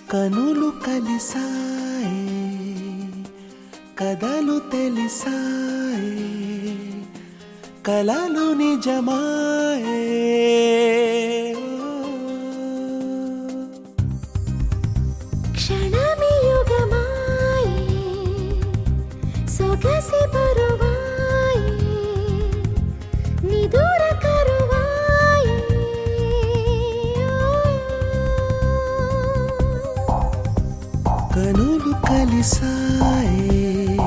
కనులు కలిసాయి కథలు తెలిసాయి కలలు నిజమాయే క్షణమి యుగమాయే సొగసి బరువాయే నిదుర కరువాయే కనులు కలిసాయి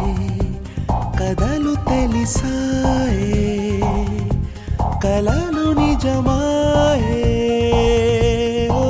కథలు తెలిసాయి కలలు నిజమాయే ఓ.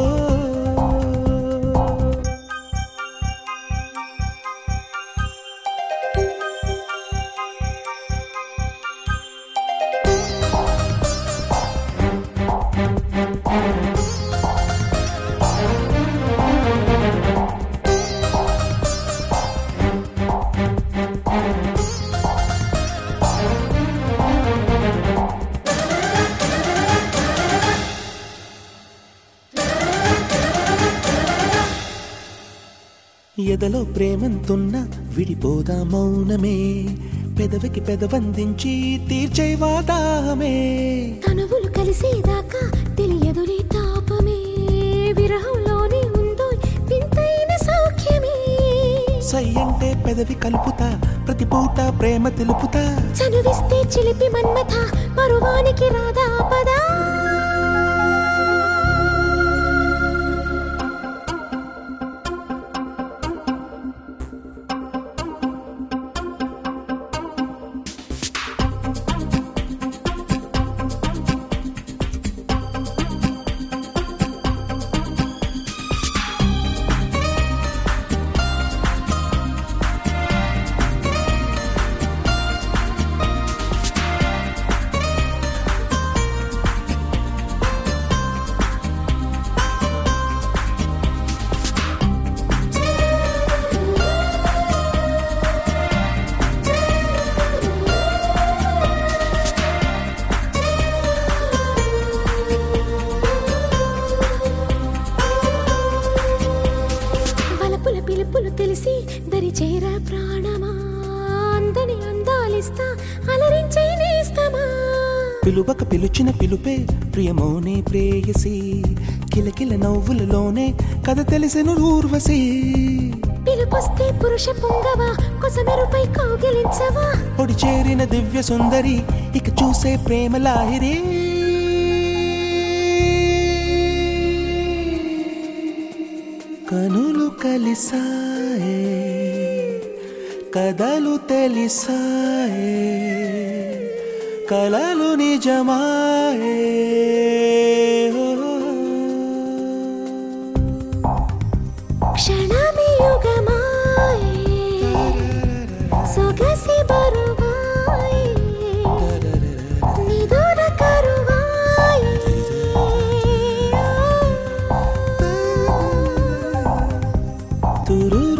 ఎదలో ప్రేమంతున్న విడిపోదా మౌనమే పెదవికి పెదవందించి తీర్చే వాదామే తనువులు కలిసేదాకా తెలియదులే తాపమే విరహంలోనే ఉందో వింతైన సౌఖ్యమే సై అంటే పెదవి కలుపుతా ప్రతి పూట ప్రేమ తెలుపుతా చనువిస్తే చిలిపి మన్మథ పరువానికి రాదా పదా వలపుల పిలుపులు తెలిసి దరి చేరా ప్రాణమా అందని అందాలిస్తా అలరించే నేస్తమా పిలువక పిలుచిన పిలుపే ప్రియమోనే ప్రేయసి కిలకిల నవ్వులలోనే కథ తెలిసిన ఊర్వశి పిలుపొస్తే పురుష పొంగవా కొసమెరుపై కౌగిలించవా ఒడి చేరిన దివ్య సుందరి ఇక చూసే ప్రేమ లాహిరి కనులు కలిసాయే కథలు తెలిసాయే కలలు నిజమాయే క్షణమి యుగమాయే సొగసి బరువాయే నిదుర కరువాయే తురు